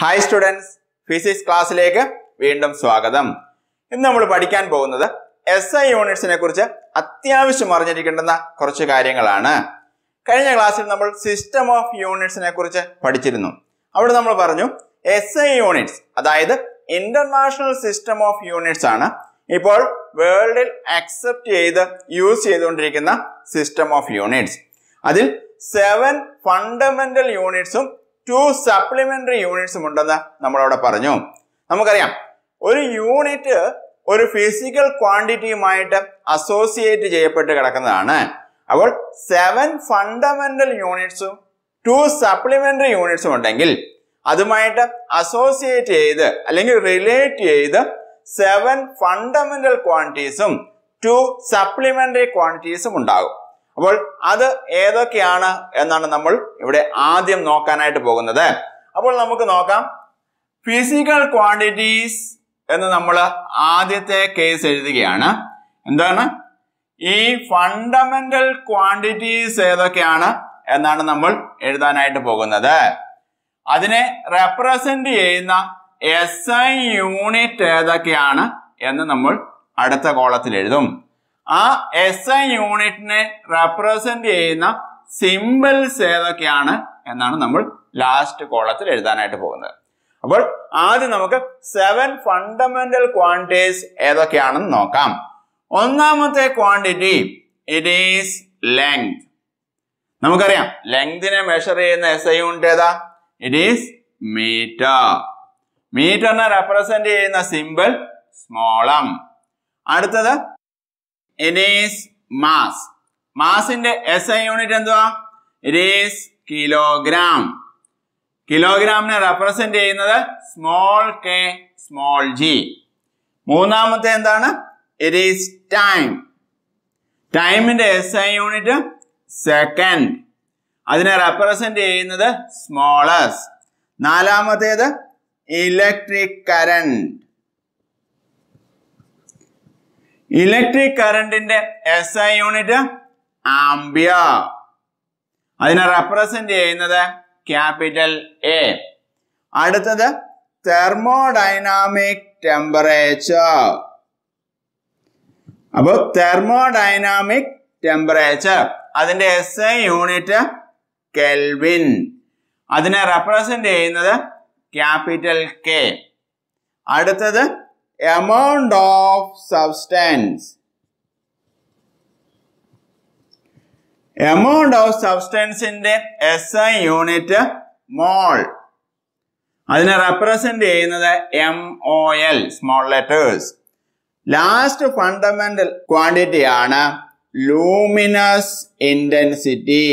hi students physics ക്ലാസ്സിലേക്ക് വീണ്ടും സ്വാഗതം ഇന്ന് നമ്മൾ പഠിക്കാൻ പോകുന്നത് എസ് ഐ യൂണിറ്റ്സിനെ കുറിച്ച് അത്യാവശ്യം അറിഞ്ഞിരിക്കേണ്ടുന്ന കുറച്ച് കാര്യങ്ങളാണ് കഴിഞ്ഞ ക്ലാസ്സിൽ നമ്മൾ സിസ്റ്റം ഓഫ് യൂണിറ്റ്സിനെ കുറിച്ച് പഠിച്ചിരുന്നു അവിടെ നമ്മൾ പറഞ്ഞു എസ് ഐ യൂണിറ്റ്സ് അതായത് ഇന്റർനാഷണൽ സിസ്റ്റം ഓഫ് യൂണിറ്റ്സ് ആണ് ഇപ്പോൾ വേൾഡിൽ അക്സെപ്റ്റ് ചെയ്ത് യൂസ് ചെയ്തുകൊണ്ടിരിക്കുന്ന സിസ്റ്റം ഓഫ് യൂണിറ്റ്സ് അതിൽ സെവൻ ഫണ്ടമെന്റൽ യൂണിറ്റ്സും ടു സപ്ലിമെന്ററി യൂണിറ്റ്സും ഉണ്ടെന്ന് നമ്മളവിടെ പറഞ്ഞു നമുക്കറിയാം ഒരു യൂണിറ്റ് ഒരു ഫിസിക്കൽ ക്വാണ്ടിറ്റിയുമായിട്ട് അസോസിയേറ്റ് ചെയ്യപ്പെട്ട് കിടക്കുന്നതാണ് അപ്പോൾ സെവൻ ഫണ്ടമെന്റൽ യൂണിറ്റ്സും ടു സപ്ലിമെന്ററി യൂണിറ്റ്സും ഉണ്ടെങ്കിൽ അതുമായിട്ട് അസോസിയേറ്റ് ചെയ്ത് അല്ലെങ്കിൽ റിലേറ്റ് ചെയ്ത് സെവൻ ഫണ്ടമെന്റൽ ക്വാണ്ടിറ്റീസും ടു സപ്ലിമെന്ററി ക്വാണ്ടിറ്റീസും ഉണ്ടാകും അപ്പോൾ അത് ഏതൊക്കെയാണ് എന്നാണ് നമ്മൾ ഇവിടെ ആദ്യം നോക്കാനായിട്ട് പോകുന്നത് അപ്പോൾ നമുക്ക് നോക്കാം ഫിസിക്കൽ ക്വാണ്ടിറ്റീസ് എന്ന് നമ്മൾ ആദ്യത്തെ കേസ് എഴുതുകയാണ് എന്താണ് ഈ ഫണ്ടമെന്റൽ ക്വാണ്ടിറ്റീസ് ഏതൊക്കെയാണ് എന്നാണ് നമ്മൾ എഴുതാനായിട്ട് പോകുന്നത് അതിനെ റെപ്രസെന്റ് ചെയ്യുന്ന എസ് ഐ യൂണിറ്റ് ഏതൊക്കെയാണ് എന്ന് നമ്മൾ അടുത്ത കോളത്തിൽ എഴുതും ആ എസ് ഐ യൂണിറ്റിനെ റെപ്രസെന്റ് ചെയ്യുന്ന സിമ്പിൾസ് ഏതൊക്കെയാണ് എന്നാണ് നമ്മൾ ലാസ്റ്റ് കോളത്തിൽ എഴുതാനായിട്ട് പോകുന്നത് അപ്പോൾ ആദ്യം നമുക്ക് സെവൻ ഫണ്ടമെന്റൽ ക്വാണ്ടിറ്റീസ് ഏതൊക്കെയാണെന്ന് നോക്കാം ഒന്നാമത്തെ ക്വാണ്ടിറ്റി ഇറ്റ് ഈസ് ലെങ്ത് നമുക്കറിയാം ലെങ്തിനെ മെഷർ ചെയ്യുന്ന എസ് ഐ യൂണിറ്റ് ഏതാ ഇറ്റ് ഈസ് മീറ്റർ മീറ്ററിനെ റെപ്രസെന്റ് ചെയ്യുന്ന സിമ്പിൾ സ്മോളം അടുത്തത് ഇറ്റ് ഈസ് മാസ് മാസിന്റെ എസ് ഐ യൂണിറ്റ് എന്തുവാ ഇറ്റ് ഈസ് കിലോഗ്രാം കിലോഗ്രാമിനെ റെപ്രസെന്റ് ചെയ്യുന്നത് സ്മോൾ കെ സ്മോൾ ജി മൂന്നാമത്തെ എന്താണ് ഇറ്റ് ഈസ് ടൈം ടൈമിന്റെ എസ് ഐ യൂണിറ്റ് സെക്കൻഡ് അതിനെ റെപ്രസെന്റ് ചെയ്യുന്നത് സ്മോളസ് നാലാമത്തേത് ഇലക്ട്രിക് കറണ്ട് ഇലക്ട്രിക് കറണ്ടിന്റെ എസ് ഐ യൂണിറ്റ് ആംബിയർ അതിനെ റെപ്രസെന്റ് ചെയ്യുന്നത് ക്യാപിറ്റൽ എ അടുത്തത് തെർമോഡൈനാമിക് ടെമ്പറേച്ചർ അപ്പോൾ തെർമോഡൈനാമിക് ടെമ്പറേച്ചർ അതിന്റെ എസ് ഐ യൂണിറ്റ് കെൽവിൻ അതിനെ റെപ്രസെന്റ് ചെയ്യുന്നത് ക്യാപിറ്റൽ കെ അടുത്തത് amount of substance amount of സബ്സ്റ്റൻസിന്റെ എസ് ഐ യൂണിറ്റ് മോൾ അതിനെ റെപ്രസെന്റ് ചെയ്യുന്നത് M O L small letters last fundamental quantity ആണ് ലൂമിനസ് ഇന്റൻസിറ്റി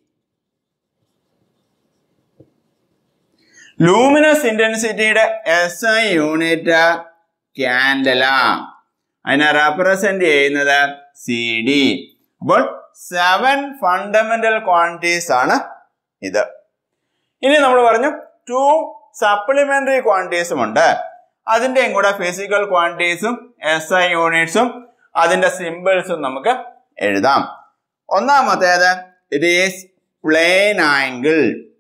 ലൂമിനസ് ഇന്റൻസിറ്റിയുടെ എസ് ഐ യൂണിറ്റ് ക്യാൻഡല അതിനെ represent ചെയ്യുന്നത് സി ഡി അപ്പോൾ സെവൻ ഫണ്ടമെന്റൽ ക്വാണ്ടിറ്റീസ് ആണ് ഇത് ഇനി നമ്മൾ പറഞ്ഞു ടു സപ്ലിമെന്ററി ക്വാണ്ടിറ്റീസും ഉണ്ട് അതിന്റെയും കൂടെ ഫിസിക്കൽ ക്വാണ്ടിറ്റീസും എസ് ഐ യൂണിറ്റ്സും അതിന്റെ സിമ്പിൾസും നമുക്ക് എഴുതാം ഒന്നാമത്തേത് it is plane angle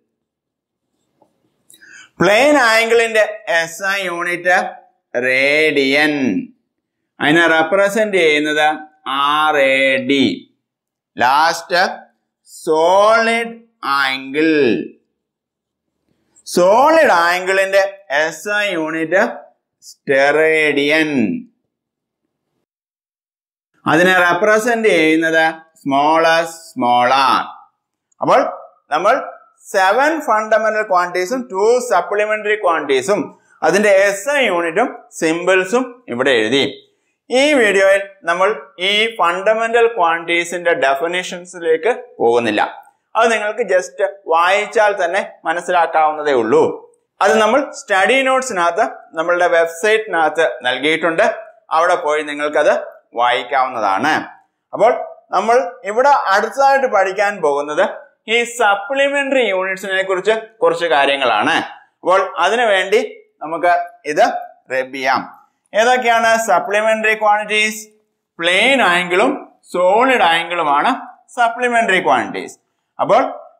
plane ആംഗിളിന്റെ എസ് ഐ യൂണിറ്റ് റേഡിയൻ അതിനെ റെപ്രസെന്റ് ചെയ്യുന്നത് R A D last solid angle solid ആംഗിളിന്റെ എസ് ഐ യൂണിറ്റ് സ്റ്റെറേഡിയൻ അതിനെ റെപ്രസെന്റ് ചെയ്യുന്നത് സ്മോളസ് സ്മോളാർ അപ്പോൾ നമ്മൾ സെവൻ ഫണ്ടമെന്റൽ ക്വാണ്ടിറ്റീസും ടു സപ്ലിമെന്ററി ക്വാണ്ടിറ്റീസും അതിന്റെ എസ് ഐ യൂണിറ്റും സിമ്പിൾസും ഇവിടെ എഴുതി ഈ വീഡിയോയിൽ നമ്മൾ ഈ ഫണ്ടമെന്റൽ ക്വാണ്ടിറ്റീസിന്റെ ഡെഫിനേഷൻസിലേക്ക് പോകുന്നില്ല അത് നിങ്ങൾക്ക് ജസ്റ്റ് വായിച്ചാൽ തന്നെ മനസ്സിലാക്കാവുന്നതേ ഉള്ളൂ അത് നമ്മൾ സ്റ്റഡി നോട്ട്സിനകത്ത് നമ്മളുടെ വെബ്സൈറ്റിനകത്ത് നൽകിയിട്ടുണ്ട് അവിടെ പോയി നിങ്ങൾക്കത് വായിക്കാവുന്നതാണ് അപ്പോൾ നമ്മൾ ഇവിടെ അടുത്തതായിട്ട് പഠിക്കാൻ പോകുന്നത് ഈ സപ്ലിമെന്ററി യൂണിറ്റ്സിനെ കുറിച്ച് കുറച്ച് കാര്യങ്ങളാണ് അപ്പോൾ അതിനു വേണ്ടി നമുക്ക് ഇത് റെബ് ചെയ്യാം ഏതൊക്കെയാണ് സപ്ലിമെന്ററി ക്വാണ്ടിറ്റീസ് പ്ലെയിൻ ആംഗിളും സോളിഡ് ആംഗിളുമാണ് സപ്ലിമെന്ററി ക്വാണ്ടിറ്റീസ് അപ്പോൾ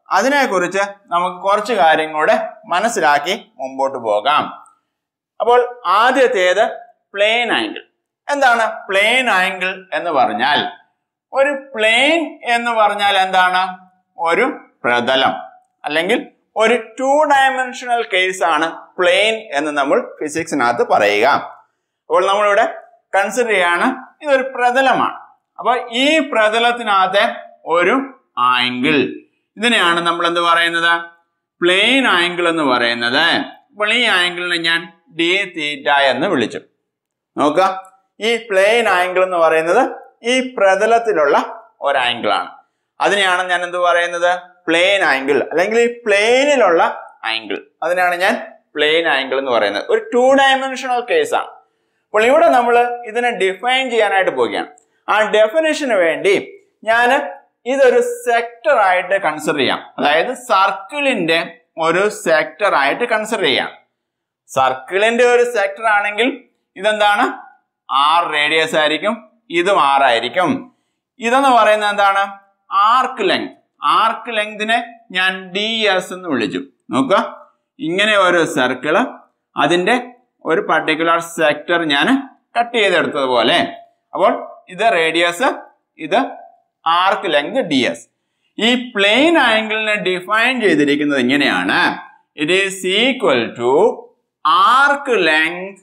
അതിനെക്കുറിച്ച് നമുക്ക് കുറച്ച് കാര്യങ്ങളുടെ മനസ്സിലാക്കി മുമ്പോട്ട് പോകാം അപ്പോൾ ആദ്യത്തേത് പ്ലെയിൻ ആംഗിൾ എന്താണ് പ്ലെയിൻ ആംഗിൾ എന്ന് പറഞ്ഞാൽ ഒരു പ്ലെയിൻ എന്ന് പറഞ്ഞാൽ എന്താണ് ഒരു പ്രതലം അല്ലെങ്കിൽ ഒരു ടു ഡയമെൻഷണൽ കേസ് ആണ് പ്ലെയിൻ എന്ന് നമ്മൾ ഫിസിക്സിനകത്ത് പറയുക അപ്പോൾ നമ്മളിവിടെ കൺസിഡർ ചെയ്യാണ് ഇതൊരു പ്രതലമാണ് അപ്പൊ ഈ പ്രതലത്തിനകത്തെ ഒരു ആംഗിൾ ഇതിനെയാണ് നമ്മൾ എന്ത് പറയുന്നത് പ്ലെയിൻ ആംഗിൾ എന്ന് പറയുന്നത് അപ്പോൾ ഈ ആംഗിളിനെ ഞാൻ ഡി തീറ്റ എന്ന് വിളിച്ചു നോക്കുക ഈ പ്ലെയിൻ ആംഗിൾ എന്ന് പറയുന്നത് ഈ പ്രതലത്തിലുള്ള ഒരു ആംഗിൾ ആണ് അതിനെയാണ് ഞാൻ എന്ത് പറയുന്നത് പ്ലെയിൻ ആംഗിൾ അല്ലെങ്കിൽ ഈ പ്ലെയിനിലുള്ള ആംഗിൾ അതിനാണ് ഞാൻ പ്ലെയിൻ ആംഗിൾ എന്ന് പറയുന്നത് ഒരു ടു ഡയമെൻഷണൽ കേസാണ് അപ്പോൾ ഇവിടെ നമ്മൾ ഇതിനെ ഡിഫൈൻ ചെയ്യാനായിട്ട് പോവുകയാണ് ആ ഡെഫിനേഷന് വേണ്ടി ഞാൻ ഇതൊരു സെക്ടർ ആയിട്ട് കൺസിഡർ ചെയ്യാം അതായത് സർക്കിളിന്റെ ഒരു സെക്ടർ ആയിട്ട് കൺസിഡർ ചെയ്യാം സർക്കിളിന്റെ ഒരു സെക്ടർ ആണെങ്കിൽ ഇതെന്താണ് ആർ റേഡിയസ് ആയിരിക്കും ഇതും ആർ ആയിരിക്കും ഇതെന്ന് പറയുന്നത് എന്താണ് ആർക്ക് ലെങ്ത് ആർക്ക് ലെങ്തിനെ ഞാൻ ഡി എസ് എന്ന് വിളിച്ചു നോക്കുക ഇങ്ങനെ ഒരു സർക്കിള് അതിന്റെ ഒരു പർട്ടിക്കുലർ സെക്ടർ ഞാൻ കട്ട് ചെയ്തെടുത്തതുപോലെ അപ്പോൾ ഇത് റേഡിയസ് ഇത് ആർക്ക് ലെങ്ത് ഡി എസ് ഈ പ്ലെയിൻ ആംഗിളിനെ ഡിഫൈൻ ചെയ്തിരിക്കുന്നത് ഇങ്ങനെയാണ് it is equal to arc length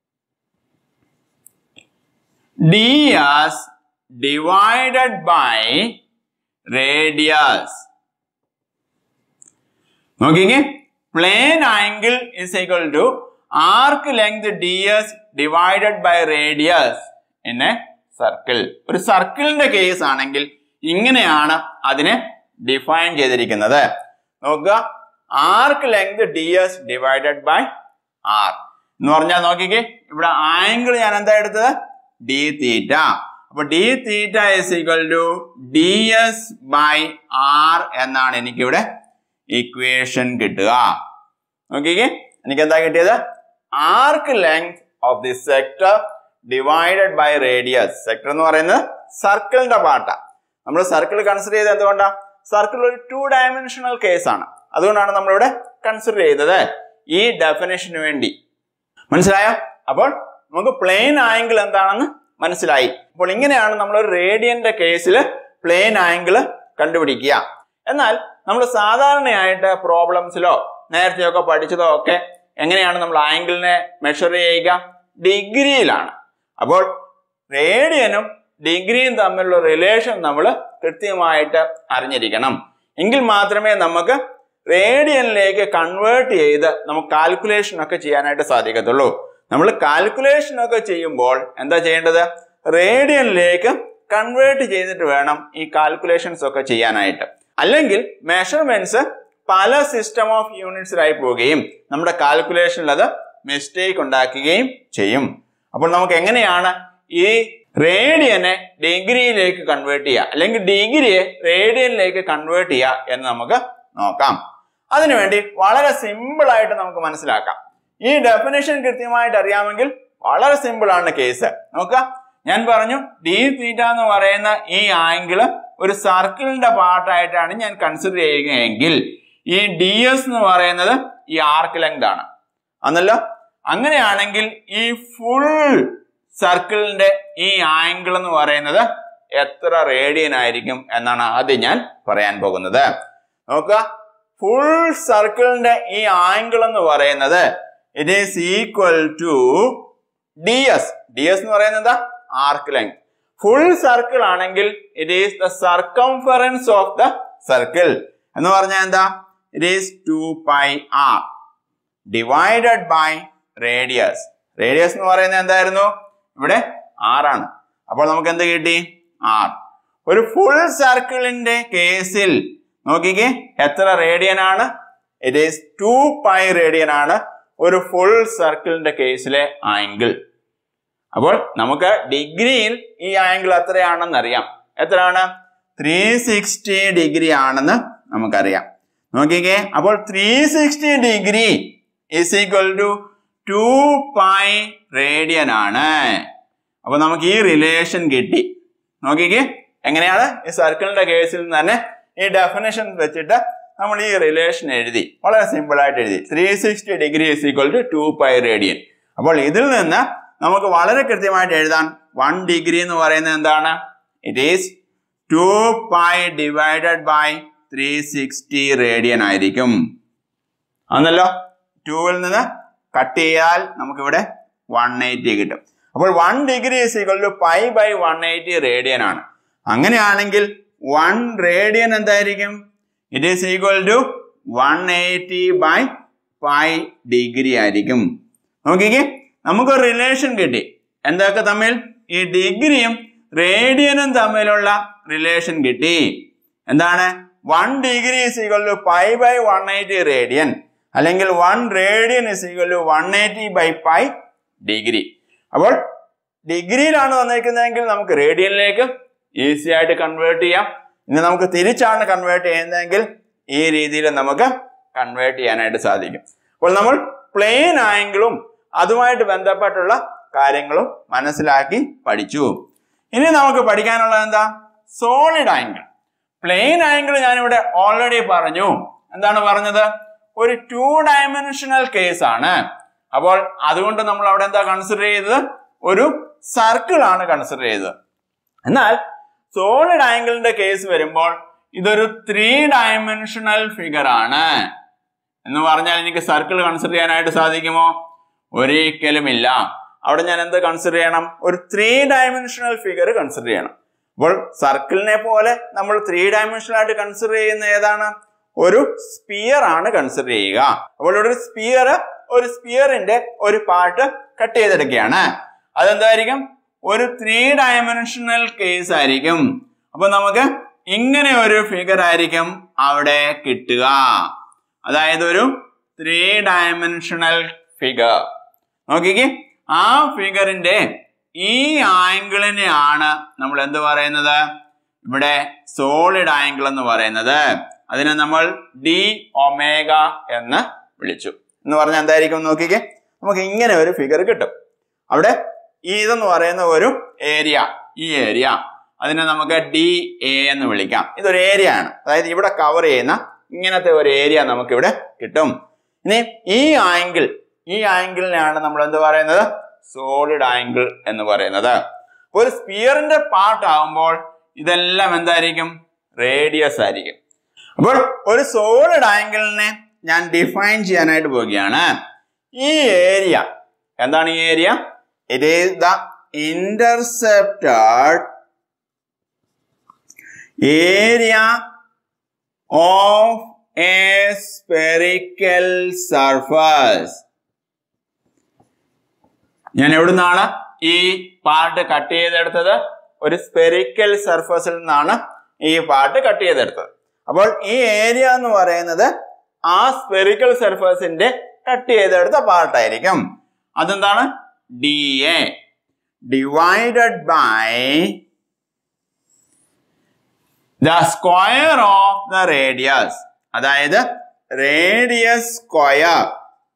D S divided by radius നോക്കിക്കേ plane angle is equal to arc length D S divided by radius in a circle ഒരു സർക്കിളിന്റെ case ആണെങ്കിൽ ഇങ്ങനെയാണ് അതിനെ ഡിഫൈൻ ചെയ്തിരിക്കുന്നത് നോക്കുക arc length D S divided by R എന്ന് പറഞ്ഞാൽ നോക്കിക്കേ ഇവിടെ ആംഗിൾ ഞാൻ എന്താ എടുത്തത് ഡി തീറ്റ അപ്പൊ D theta is equal to D S by R എന്നാണ് എനിക്കിവിടെ ഇക്വേഷൻ കിട്ടുക നോക്കിക്കേ എനിക്ക് എന്താ കിട്ടിയത് arc length of the sector divided by radius sector എന്ന് പറയുന്നത് സർക്കിളിന്റെ പാർട്ടാ നമ്മൾ സർക്കിൾ കൺസിഡർ ചെയ്ത് എന്തുകൊണ്ടാ സർക്കിൾ ഒരു ടു ഡയമെൻഷണൽ കേസ് ആണ് അതുകൊണ്ടാണ് നമ്മളിവിടെ കൺസിഡർ ചെയ്തത് ഈ ഡെഫിനേഷന് വേണ്ടി മനസ്സിലായോ അപ്പോൾ നമുക്ക് പ്ലെയിൻ ആംഗിൾ എന്താണെന്ന് മനസ്സിലായി അപ്പോൾ ഇങ്ങനെയാണ് നമ്മൾ ഒരു റേഡിയന്റെ കേസിൽ പ്ലെയിൻ ആംഗിൾ കണ്ടുപിടിക്കുക എന്നാൽ നമ്മൾ സാധാരണയായിട്ട് പ്രോബ്ലംസിലോ നേരത്തെയൊക്കെ പഠിച്ചതോ ഒക്കെ എങ്ങനെയാണ് നമ്മൾ ആംഗിളിനെ മെഷർ ചെയ്യുക ഡിഗ്രിയിലാണ് അപ്പോൾ റേഡിയനും ഡിഗ്രിയും തമ്മിലുള്ള റിലേഷൻ നമ്മൾ കൃത്യമായിട്ട് അറിഞ്ഞിരിക്കണം എങ്കിൽ മാത്രമേ നമുക്ക് റേഡിയനിലേക്ക് കൺവേർട്ട് ചെയ്ത് നമുക്ക് കാൽക്കുലേഷൻ ഒക്കെ ചെയ്യാനായിട്ട് സാധിക്കത്തുള്ളൂ നമ്മൾ കാൽക്കുലേഷൻ ഒക്കെ ചെയ്യുമ്പോൾ എന്താ ചെയ്യേണ്ടത് റേഡിയനിലേക്ക് കൺവേർട്ട് ചെയ്തിട്ട് വേണം ഈ കാൽക്കുലേഷൻസ് ഒക്കെ ചെയ്യാനായിട്ട് അല്ലെങ്കിൽ മെഷർമെന്റ്സ് പല സിസ്റ്റം ഓഫ് യൂണിറ്റ്സിലായി പോവുകയും നമ്മുടെ കാൽക്കുലേഷനിൽ അത് മിസ്റ്റേക്ക് ഉണ്ടാക്കുകയും ചെയ്യും അപ്പോൾ നമുക്ക് എങ്ങനെയാണ് ഈ റേഡിയനെ ഡിഗ്രിയിലേക്ക് കൺവേർട്ട് ചെയ്യുക അല്ലെങ്കിൽ ഡിഗ്രിയെ റേഡിയനിലേക്ക് കൺവേർട്ട് ചെയ്യുക എന്ന് നമുക്ക് നോക്കാം അതിനുവേണ്ടി വളരെ സിമ്പിൾ ആയിട്ട് നമുക്ക് മനസ്സിലാക്കാം ഈ ഡെഫിനേഷൻ കൃത്യമായിട്ട് അറിയാമെങ്കിൽ വളരെ സിമ്പിൾ ആണ് കേസ് നോക്കുക ഞാൻ പറഞ്ഞു ഡി തീറ്റ എന്ന് പറയുന്ന ഈ ആംഗിള് ഒരു സർക്കിളിന്റെ പാർട്ടായിട്ടാണ് ഞാൻ കൺസിഡർ ചെയ്യുകയെങ്കിൽ ഈ ഡി എസ് എന്ന് പറയുന്നത് ഈ ആർക്ക് ലെങ്ത് ആണ് അന്നല്ലോ അങ്ങനെയാണെങ്കിൽ ഈ ഫുൾ സർക്കിളിന്റെ ഈ ആംഗിൾ എന്ന് പറയുന്നത് എത്ര റേഡിയൻ ആയിരിക്കും എന്നാണ് ആദ്യം ഞാൻ പറയാൻ പോകുന്നത് നോക്കുക ഫുൾ സർക്കിളിന്റെ ഈ ആംഗിൾ എന്ന് പറയുന്നത് it is equal to D S D S എന്ന് പറയുന്നത് എന്താ ആർക്ക് ലെങ്ത് ഫുൾ സർക്കിൾ ആണെങ്കിൽ it is the circumference of the circle എന്ന് പറഞ്ഞാൽ എന്താ it is two pi R divided by radius radius എന്ന് പറയുന്നത് എന്തായിരുന്നു ഇവിടെ ആറാണ് അപ്പോൾ നമുക്ക് എന്ത് കിട്ടി ആർ ഒരു ഫുൾ സർക്കിളിന്റെ കേസിൽ നോക്കിക്കേ എത്ര റേഡിയൻ ആണ് it is two pi radian ആണ് ഒരു ഫുൾ സർക്കിളിന്റെ കേസിലെ ആംഗിൾ അപ്പോൾ നമുക്ക് ഡിഗ്രിയിൽ ഈ ആംഗിൾ എത്രയാണെന്ന് അറിയാം എത്രയാണ് ത്രീ സിക്സ്റ്റി ഡിഗ്രി ആണെന്ന് നമുക്കറിയാം നോക്കിക്കേ അപ്പോൾ three sixty degree is equal to two pi radian ആണ് അപ്പൊ നമുക്ക് ഈ റിലേഷൻ കിട്ടി നോക്കിക്കേ എങ്ങനെയാണ് ഈ സർക്കിളിന്റെ കേസിൽ നിന്ന് തന്നെ ഈ ഡെഫിനേഷൻ വെച്ചിട്ട് നമ്മൾ ഈ റിലേഷൻ എഴുതി വളരെ സിമ്പിൾ ആയിട്ട് എഴുതി three sixty degree is equal to two pi radian അപ്പോൾ ഇതിൽ നിന്ന് നമുക്ക് വളരെ കൃത്യമായിട്ട് എഴുതാൻ വൺ ഡിഗ്രി എന്ന് പറയുന്നത് എന്താണ് it is two pi divided by three sixty radian ആയിരിക്കും ആണല്ലോ ടൂവിൽ നിന്ന് കട്ട് ചെയ്താൽ നമുക്കിവിടെ വൺ എയ്റ്റി കിട്ടും അപ്പോൾ one degree is equal to pi by one eighty radian ആണ് അങ്ങനെയാണെങ്കിൽ വൺ റേഡിയൻ എന്തായിരിക്കും it is equal to one eighty by pi degree ആയിരിക്കും നോക്കിക്കേ നമുക്ക് റിലേഷൻ കിട്ടി എന്തൊക്കെ തമ്മിൽ ഈ ഡിഗ്രിയും റേഡിയനും തമ്മിലുള്ള റിലേഷൻ കിട്ടി എന്താണ് one degree is equal to pi by one eighty radian അല്ലെങ്കിൽ one radian is equal to one eighty by pi degree അപ്പോൾ ഡിഗ്രിയിലാണ് വന്നിരിക്കുന്നതെങ്കിൽ നമുക്ക് റേഡിയനിലേക്ക് ഈസി ആയിട്ട് കൺവേർട്ട് ചെയ്യാം ഇനി നമുക്ക് തിരിച്ചാണ് കൺവേർട്ട് ചെയ്യുന്നതെങ്കിൽ ഈ രീതിയിൽ നമുക്ക് കൺവേർട്ട് ചെയ്യാനായിട്ട് സാധിക്കും അപ്പോൾ നമ്മൾ പ്ലെയിൻ ആംഗിളും അതുമായിട്ട് ബന്ധപ്പെട്ടുള്ള കാര്യങ്ങളും മനസ്സിലാക്കി പഠിച്ചു ഇനി നമുക്ക് പഠിക്കാനുള്ളത് എന്താ സോളിഡ് ആംഗിൾ പ്ലെയിൻ ആംഗിൾ ഞാനിവിടെ ഓൾറെഡി പറഞ്ഞു എന്താണ് പറഞ്ഞത് ഒരു ടു ഡയമെൻഷണൽ കേസ് ആണ് അപ്പോൾ അതുകൊണ്ട് നമ്മൾ അവിടെ എന്താ കൺസിഡർ ചെയ്തത് ഒരു സർക്കിൾ ആണ് കൺസിഡർ ചെയ്തത് എന്നാൽ സോളിഡ് ആംഗിളിന്റെ കേസ് വരുമ്പോൾ ഇതൊരു ത്രീ ഡയമെൻഷണൽ ഫിഗർ ആണ് എന്ന് പറഞ്ഞാൽ എനിക്ക് സർക്കിൾ കൺസിഡർ ചെയ്യാനായിട്ട് സാധിക്കുമോ ഒരിക്കലുമില്ല അവിടെ ഞാൻ എന്ത് കൺസിഡർ ചെയ്യണം ഒരു ത്രീ ഡയമെൻഷണൽ ഫിഗർ കൺസിഡർ ചെയ്യണം അപ്പോൾ സർക്കിളിനെ പോലെ നമ്മൾ ത്രീ ഡയമെൻഷണൽ ആയിട്ട് കൺസിഡർ ചെയ്യുന്ന ഏതാണ് ഒരു സ്പിയർ ആണ് കൺസിഡർ ചെയ്യുക അപ്പോൾ ഒരു സ്പിയർ ഒരു സ്പിയറിന്റെ ഒരു പാർട്ട് കട്ട് ചെയ്തെടുക്കുകയാണ് അതെന്തായിരിക്കും ഒരു ത്രീ ഡയമെൻഷണൽ കേസ് ആയിരിക്കും അപ്പൊ നമുക്ക് ഇങ്ങനെ ഒരു ഫിഗർ ആയിരിക്കും അവിടെ കിട്ടുക അതായത് ഒരു ത്രീ ഡയമെൻഷണൽ ഫിഗർ നോക്കിക്കേ ആ ഫിഗറിന്റെ ഈ ആംഗിളിനെയാണ് നമ്മൾ എന്ത് പറയുന്നത് ഇവിടെ സോളിഡ് ആംഗിൾ എന്ന് പറയുന്നത് അതിനെ നമ്മൾ ഡി ഒമേഗ എന്ന് വിളിച്ചു എന്ന് പറഞ്ഞാൽ എന്തായിരിക്കും നോക്കിക്കേ നമുക്ക് ഇങ്ങനെ ഒരു ഫിഗർ കിട്ടും അവിടെ ഈ ഇതെന്ന് പറയുന്ന ഒരു ഏരിയ ഈ ഏരിയ അതിനെ നമുക്ക് ഡി എ എന്ന് വിളിക്കാം ഇതൊരു ഏരിയ ആണ് അതായത് ഇവിടെ കവർ ചെയ്യുന്ന ഇങ്ങനത്തെ ഒരു ഏരിയ നമുക്കിവിടെ കിട്ടും ഇനി ഈ ആംഗിൾ ഈ ആംഗിളിനെയാണ് നമ്മൾ എന്ത് പറയുന്നത് സോളിഡ് ആംഗിൾ എന്ന് പറയുന്നത് ഒരു സ്പിയറിന്റെ പാർട്ട് ആകുമ്പോൾ ഇതെല്ലാം എന്തായിരിക്കും റേഡിയസ് ആയിരിക്കും അപ്പോൾ ഒരു സോളിഡ് ആംഗിളിനെ ഞാൻ ഡിഫൈൻ ചെയ്യാനായിട്ട് പോവുകയാണ് ഈ ഏരിയ എന്താണ് ഈ area it is the intercepted area of a spherical surface ഞാൻ എവിടുന്നാണ് ഈ പാർട്ട് കട്ട് ചെയ്തെടുത്തത് ഒരു സ്പെറിക്കൽ സർഫസിൽ നിന്നാണ് ഈ പാർട്ട് കട്ട് ചെയ്തെടുത്തത് അപ്പോൾ ഈ ഏരിയ എന്ന് പറയുന്നത് ആ സ്പെറിക്കൽ സർഫസിന്റെ കട്ട് ചെയ്തെടുത്ത പാർട്ടായിരിക്കും അതെന്താണ് D A divided by the square of the radius അതായത് റേഡിയസ് സ്ക്വയർ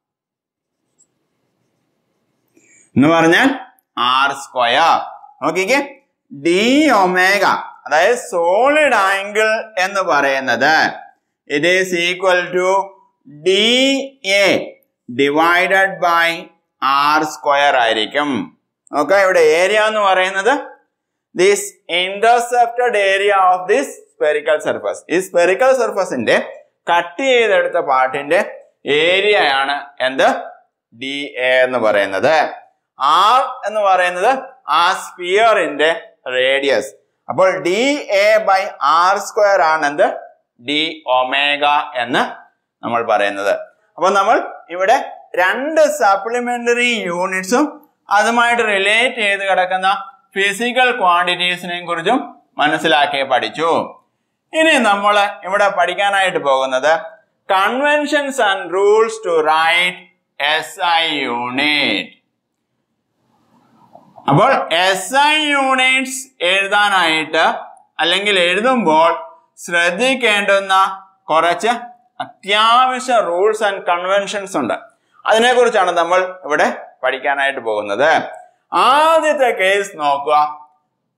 എന്ന് പറഞ്ഞാൽ ആർ സ്ക്വയർ നോക്കിക്കേ ഡി ഒമേഗ അതായത് സോളിഡ് ആംഗിൾ എന്ന് പറയുന്നത് it is equal to D A divided by R square ആയിരിക്കും നോക്ക ഇവിടെ ഏരിയ എന്ന് പറയുന്നത് this intercepted area of this spherical surface ഈ സ്പെറിക്കൽ സർഫസിന്റെ കട്ട് ചെയ്തെടുത്ത പാർട്ടിന്റെ ഏരിയയാണ് എന്ത് ഡി എ എന്ന് പറയുന്നത് ആർ എന്ന് പറയുന്നത് ആ സ്പിയറിന്റെ റേഡിയസ് അപ്പോൾ D A by R square ആണ് എന്ത് ഡി ഒമേഗ എന്ന് നമ്മൾ പറയുന്നത് അപ്പൊ നമ്മൾ ഇവിടെ രണ്ട് സപ്ലിമെന്ററി യൂണിറ്റ്സും അതുമായിട്ട് റിലേറ്റ് ചെയ്ത് കിടക്കുന്ന ഫിസിക്കൽ ക്വാണ്ടിറ്റീസിനെയും കുറിച്ചും മനസ്സിലാക്കി പഠിച്ചു ഇനി നമ്മൾ ഇവിടെ പഠിക്കാനായിട്ട് പോകുന്നത് conventions and rules to write S I unit അപ്പോൾ എസ് ഐ യൂണിറ്റ്സ് എഴുതാനായിട്ട് അല്ലെങ്കിൽ എഴുതുമ്പോൾ ശ്രദ്ധിക്കേണ്ടുന്ന കുറച്ച് അത്യാവശ്യ റൂൾസ് ആൻഡ് കൺവെൻഷൻസ് ഉണ്ട് അതിനെക്കുറിച്ചാണ് നമ്മൾ ഇവിടെ പഠിക്കാനായിട്ട് പോകുന്നത് ആദ്യത്തെ കേസ് നോക്കുക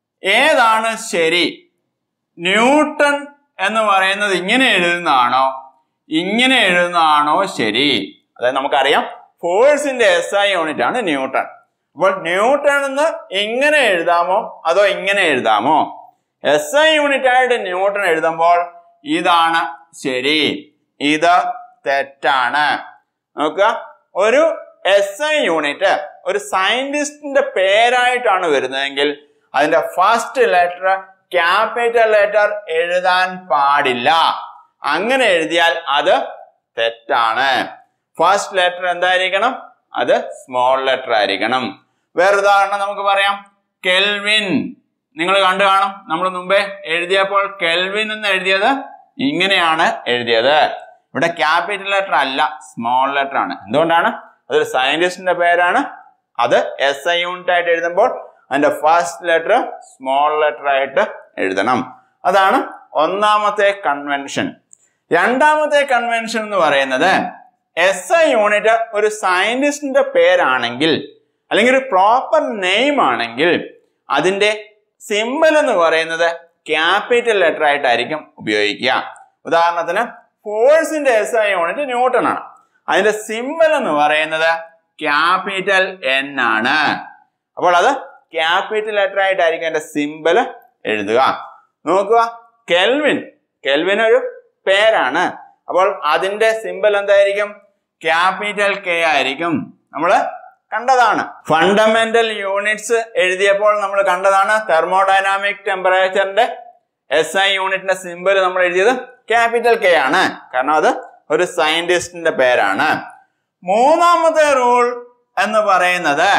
ഏതാണ് ശരി ന്യൂട്ടൺ എന്ന് പറയുന്നത് ഇങ്ങനെ എഴുതുന്നതാണോ ഇങ്ങനെ എഴുതുന്നതാണോ ശരി അതായത് നമുക്കറിയാം ഫോഴ്സിന്റെ എസ് ഐ യൂണിറ്റ് ആണ് ന്യൂട്ടൺ അപ്പോൾ ന്യൂട്ടൺ എന്ന് ഇങ്ങനെ എഴുതാമോ അതോ ഇങ്ങനെ എഴുതാമോ എസ് ഐ യൂണിറ്റ് ആയിട്ട് ന്യൂട്ടൺ എഴുതുമ്പോൾ ഇതാണ് ശരി ഇത് തെറ്റാണ് നോക്കുക ഒരു എസ് ഐ യൂണിറ്റ് ഒരു സയന്റിസ്റ്റിന്റെ പേരായിട്ടാണ് വരുന്നതെങ്കിൽ അതിന്റെ ഫസ്റ്റ് ലെറ്റർ ക്യാപിറ്റൽ ലെറ്റർ എഴുതാൻ പാടില്ല അങ്ങനെ എഴുതിയാൽ അത് തെറ്റാണ് ഫസ്റ്റ് ലെറ്റർ എന്തായിരിക്കണം അത് സ്മോൾ ലെറ്റർ ആയിരിക്കണം വേറെ ഉദാഹരണം നമുക്ക് പറയാം കെൽവിൻ നിങ്ങൾ കണ്ടു കാണും നമ്മൾ മുമ്പേ എഴുതിയപ്പോൾ കെൽവിൻ എന്ന് എഴുതിയത് ഇങ്ങനെയാണ് എഴുതിയത് ഇവിടെ ക്യാപിറ്റൽ ലെറ്റർ അല്ല സ്മോൾ ലെറ്റർ ആണ് എന്തുകൊണ്ടാണ് അതൊരു സയന്റിസ്റ്റിന്റെ പേരാണ് അത് എസ് ഐ യൂണിറ്റ് ആയിട്ട് എഴുതുമ്പോൾ അതിന്റെ ഫസ്റ്റ് ലെറ്റർ സ്മോൾ ലെറ്റർ ആയിട്ട് എഴുതണം അതാണ് ഒന്നാമത്തെ കൺവെൻഷൻ രണ്ടാമത്തെ കൺവെൻഷൻ എന്ന് പറയുന്നത് എസ് ഐ യൂണിറ്റ് ഒരു സയന്റിസ്റ്റിന്റെ പേരാണെങ്കിൽ അല്ലെങ്കിൽ ഒരു പ്രോപ്പർ നെയിം ആണെങ്കിൽ അതിന്റെ സിമ്പൽ എന്ന് പറയുന്നത് ക്യാപിറ്റൽ ലെറ്റർ ആയിട്ടായിരിക്കും ഉപയോഗിക്കുക ഉദാഹരണത്തിന് ഫോഴ്സിന്റെ എസ് ഐ യൂണിറ്റ് ന്യൂട്ടൺ ആണ് അതിന്റെ സിമ്പൽ എന്ന് പറയുന്നത് ക്യാപിറ്റൽ എൻ ആണ് അപ്പോൾ അത് ക്യാപിറ്റൽ ലെറ്റർ ആയിട്ടായിരിക്കും അതിന്റെ സിമ്പൽ എഴുതുക നോക്കുക കെൽവിൻ കെൽവിൻ ഒരു പേരാണ് അപ്പോൾ അതിന്റെ സിമ്പൽ എന്തായിരിക്കും ക്യാപിറ്റൽ കെ ആയിരിക്കും നമ്മൾ കണ്ടതാണ് ഫണ്ടമെന്റൽ യൂണിറ്റ്സ് എഴുതിയപ്പോൾ നമ്മൾ കണ്ടതാണ് തെർമോഡൈനാമിക് ടെമ്പറേച്ചറിന്റെ എസ് ഐ യൂണിറ്റിന്റെ സിമ്പൽ നമ്മൾ എഴുതിയത് ക്യാപിറ്റൽ കെ ആണ് കാരണം അത് ഒരു സയന്റിസ്റ്റിന്റെ പേരാണ് മൂന്നാമത്തെ റൂൾ എന്ന് പറയുന്നത്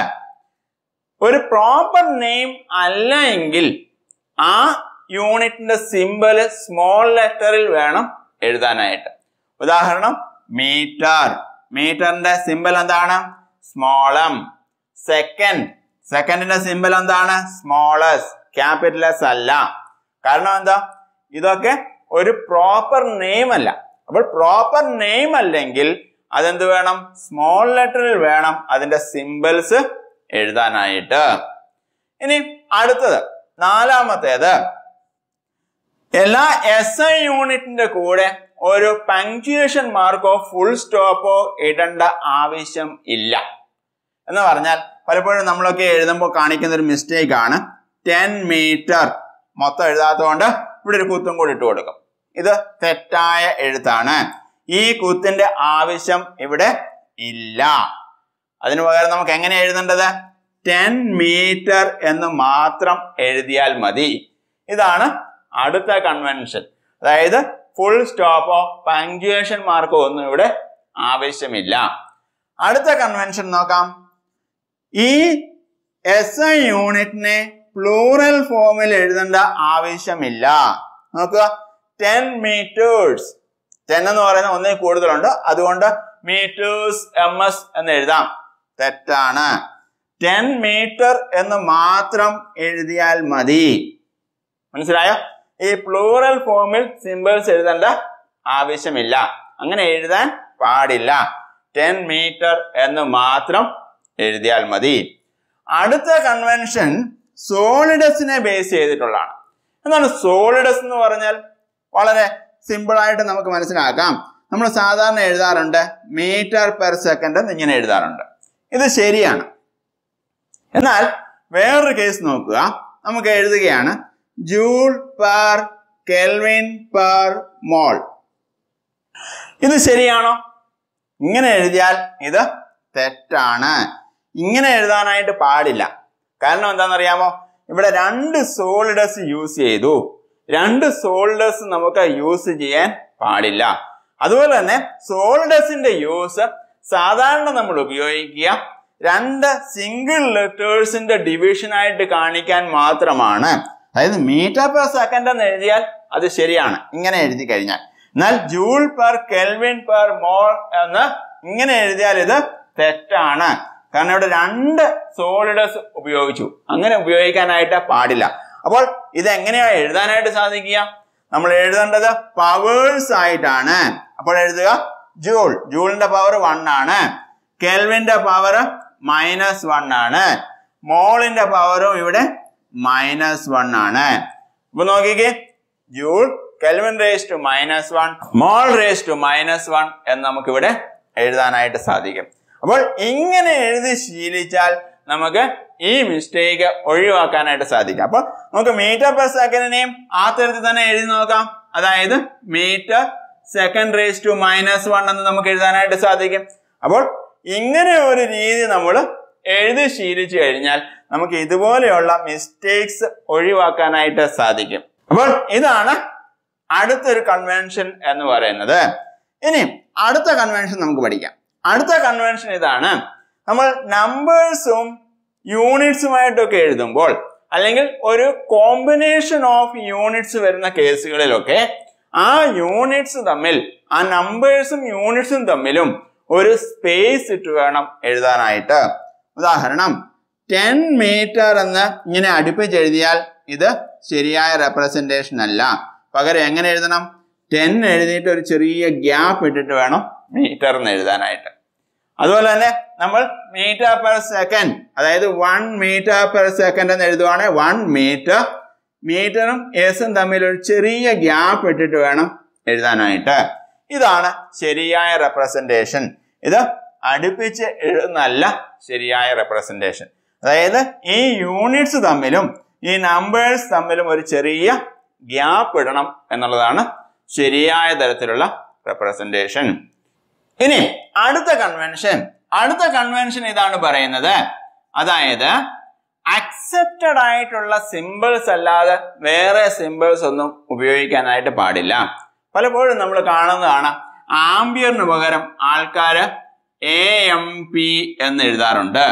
ഒരു പ്രോപ്പർ നെയിം അല്ല എങ്കിൽ ആ യൂണിറ്റിന്റെ സിമ്പല് സ്മോൾ ലെറ്ററിൽ വേണം എഴുതാനായിട്ട് ഉദാഹരണം മീറ്റർ മീറ്ററിന്റെ സിമ്പൽ എന്താണ് സ്മോളം സെക്കൻഡ് സെക്കൻഡിന്റെ സിമ്പൽ എന്താണ് സ്മോളസ് ക്യാപിറ്റൽ എസ് അല്ല കാരണം എന്താ ഇതൊക്കെ ഒരു പ്രോപ്പർ നെയിം അല്ല അപ്പോൾ പ്രോപ്പർ നെയിം അല്ലെങ്കിൽ അതെന്ത് വേണം സ്മോൾ ലെറ്ററിൽ വേണം അതിന്റെ സിമ്പിൾസ് എഴുതാനായിട്ട് ഇനി അടുത്തത് നാലാമത്തേത് എല്ലാ എസ് ഐ യൂണിറ്റിന്റെ കൂടെ ഒരു പങ്ക്ച്വേഷൻ മാർക്കോ ഫുൾ സ്റ്റോപ്പോ ഇടേണ്ട ആവശ്യം ഇല്ല എന്ന് പറഞ്ഞാൽ പലപ്പോഴും നമ്മളൊക്കെ എഴുതുമ്പോൾ കാണിക്കുന്ന ഒരു മിസ്റ്റേക്ക് ആണ് ടെൻ മീറ്റർ മൊത്തം എഴുതാത്തതുകൊണ്ട് ഇവിടെ ഒരു കുത്തും കൂടി ഇട്ട് കൊടുക്കും ഇത് തെറ്റായ എഴുത്താണ് ഈ കുത്തിന്റെ ആവശ്യം ഇവിടെ ഇല്ല അതിനു പകരം നമുക്ക് എങ്ങനെ എഴുതേണ്ടത് ടെൻ മീറ്റർ എന്ന് മാത്രം എഴുതിയാൽ മതി ഇതാണ് അടുത്ത കൺവെൻഷൻ അതായത് ഫുൾ സ്റ്റോപ്പോ പങ്ക്ച്വേഷൻ മാർക്കോ ഒന്നും ഇവിടെ ആവശ്യമില്ല അടുത്ത കൺവെൻഷൻ നോക്കാം ഈ എസ് ഐ യൂണിറ്റിനെ പ്ലൂറൽ ഫോമിൽ എഴുതേണ്ട ആവശ്യമില്ല നോക്കുക ടെൻ മീറ്റേഴ്സ് ടെൻ എന്ന് പറയുന്ന ഒന്നിൽ കൂടുതലുണ്ട് അതുകൊണ്ട് മീറ്റേഴ്സ് എം എസ് എന്ന് എഴുതാം തെറ്റാണ് ടെൻ മീറ്റർ എന്ന് മാത്രം എഴുതിയാൽ മതി മനസ്സിലായോ ഈ പ്ലൂറൽ ഫോമിൽ സിമ്പിൾസ് എഴുതേണ്ട ആവശ്യമില്ല അങ്ങനെ എഴുതാൻ പാടില്ല ടെൻ മീറ്റർ എന്ന് മാത്രം എഴുതിയാൽ മതി അടുത്ത കൺവെൻഷൻ സോളിഡസിനെ ബേസ് ചെയ്തിട്ടുള്ളതാണ് എന്താണ് സോളിഡസ് എന്ന് പറഞ്ഞാൽ വളരെ സിമ്പിൾ ആയിട്ട് നമുക്ക് മനസ്സിലാക്കാം നമ്മൾ സാധാരണ എഴുതാറുണ്ട് മീറ്റർ പെർ സെക്കൻഡ് എന്ന് ഇങ്ങനെ എഴുതാറുണ്ട് ഇത് ശരിയാണ് എന്നാൽ വേറൊരു കേസ് നോക്കുക നമുക്ക് എഴുതുകയാണ് joule per kelvin per mole ഇത് ശരിയാണോ ഇങ്ങനെ എഴുതിയാൽ ഇത് തെറ്റാണ് ഇങ്ങനെ എഴുതാനായിട്ട് പാടില്ല കാരണം എന്താണെന്നറിയാമോ ഇവിടെ രണ്ട് സോളിഡസ് യൂസ് ചെയ്തു രണ്ട് സോളിഡസ് നമുക്ക് യൂസ് ചെയ്യാൻ പാടില്ല അതുപോലെ തന്നെ സോളിഡസിന്റെ യൂസ് സാധാരണ നമ്മൾ ഉപയോഗിക്കുക രണ്ട് സിംഗിൾ ലെറ്റേഴ്സിന്റെ ഡിവിഷൻ ആയിട്ട് കാണിക്കാൻ മാത്രമാണ് അതായത് മീറ്റർ പെർ സെക്കൻഡ് എന്ന് എഴുതിയാൽ അത് ശരിയാണ് ഇങ്ങനെ എഴുതി കഴിഞ്ഞാൽ എന്നാൽ joule per kelvin per mole എന്ന് ഇങ്ങനെ എഴുതിയാൽ ഇത് തെറ്റാണ് കാരണം ഇവിടെ രണ്ട് സോളിഡസ് ഉപയോഗിച്ചു അങ്ങനെ ഉപയോഗിക്കാനായിട്ട് പാടില്ല അപ്പോൾ ഇത് എങ്ങനെയാ എഴുതാനായിട്ട് സാധിക്കുക നമ്മൾ എഴുതേണ്ടത് പവേഴ്സ് ആയിട്ടാണ് അപ്പോൾ എഴുതുക ജൂൾ ജൂളിന്റെ പവർ വൺ ആണ് കെൽവിന്റെ പവർ മൈനസ് വൺ ആണ് മോളിന്റെ പവറും ഇവിടെ മൈനസ് വൺ ആണ് അപ്പൊ നോക്കിക്കേ joule kelvin raise to minus one mole raise to minus one എന്ന് നമുക്ക് ഇവിടെ എഴുതാനായിട്ട് സാധിക്കും അപ്പോൾ ഇങ്ങനെ എഴുതി ശീലിച്ചാൽ നമുക്ക് ഈ മിസ്റ്റേക്ക് ഒഴിവാക്കാനായിട്ട് സാധിക്കും അപ്പോൾ നമുക്ക് മീറ്റർ പെർ സെക്കൻഡിനെയും ആ തരത്തിൽ തന്നെ എഴുതി നോക്കാം അതായത് metre second raise to minus one എന്ന് നമുക്ക് എഴുതാനായിട്ട് സാധിക്കും അപ്പോൾ ഇങ്ങനെ ഒരു രീതി നമ്മൾ എഴുതി ശീലിച്ചു കഴിഞ്ഞാൽ നമുക്ക് ഇതുപോലെയുള്ള മിസ്റ്റേക്സ് ഒഴിവാക്കാനായിട്ട് സാധിക്കും അപ്പോൾ ഇതാണ് അടുത്തൊരു കൺവെൻഷൻ എന്ന് പറയുന്നത് ഇനി അടുത്ത കൺവെൻഷൻ നമുക്ക് പഠിക്കാം അടുത്ത കൺവെൻഷൻ ഇതാണ് നമ്മൾ നമ്പേഴ്സും യൂണിറ്റ്സുമായിട്ടൊക്കെ എഴുതുമ്പോൾ അല്ലെങ്കിൽ ഒരു കോമ്പിനേഷൻ ഓഫ് യൂണിറ്റ്സ് വരുന്ന കേസുകളിലൊക്കെ ആ യൂണിറ്റ്സ് തമ്മിൽ ആ നമ്പേഴ്സും യൂണിറ്റ്സും തമ്മിലും ഒരു സ്പേസ് ഇട്ട് വേണം എഴുതാനായിട്ട് ഉദാഹരണം ടെൻ മീറ്റർ എന്ന് ഇങ്ങനെ അടുപ്പിച്ച് എഴുതിയാൽ ഇത് ശരിയായ റെപ്രസെന്റേഷൻ അല്ല പകരം എങ്ങനെ എഴുതണം ടെൻ എഴുതിയിട്ട് ഒരു ചെറിയ ഗ്യാപ്പ് ഇട്ടിട്ട് വേണം മീറ്റർ എന്ന് എഴുതാനായിട്ട് അതുപോലെ തന്നെ നമ്മൾ മീറ്റർ പെർ സെക്കൻഡ് അതായത് വൺ മീറ്റർ പെർ സെക്കൻഡ് എന്ന് എഴുതുവാണെങ്കിൽ വൺ മീറ്റർ മീറ്ററും എസും തമ്മിൽ ഒരു ചെറിയ ഗ്യാപ്പ് ഇട്ടിട്ട് വേണം എഴുതാനായിട്ട് ഇതാണ് ശരിയായ റെപ്രസെന്റേഷൻ ഇത് അടുപ്പിച്ച് എഴുതുന്നല്ല ശരിയായ റെപ്രസെന്റേഷൻ അതായത് ഈ യൂണിറ്റ്സ് തമ്മിലും ഈ നമ്പേഴ്സ് തമ്മിലും ഒരു ചെറിയ ഗ്യാപ്പ് ഇടണം എന്നുള്ളതാണ് ശരിയായ തരത്തിലുള്ള റെപ്രസെന്റേഷൻ ഇനി അടുത്ത കൺവെൻഷൻ അടുത്ത കൺവെൻഷൻ ഇതാണ് പറയുന്നത് അതായത് അക്സെപ്റ്റഡ് ആയിട്ടുള്ള സിമ്പിൾസ് അല്ലാതെ വേറെ സിമ്പിൾസ് ഒന്നും ഉപയോഗിക്കാനായിട്ട് പാടില്ല പലപ്പോഴും നമ്മൾ കാണുന്നതാണ് ആംബിയറിന് പകരം ആൾക്കാര് എ എം പി എന്ന് എഴുതാറുണ്ട്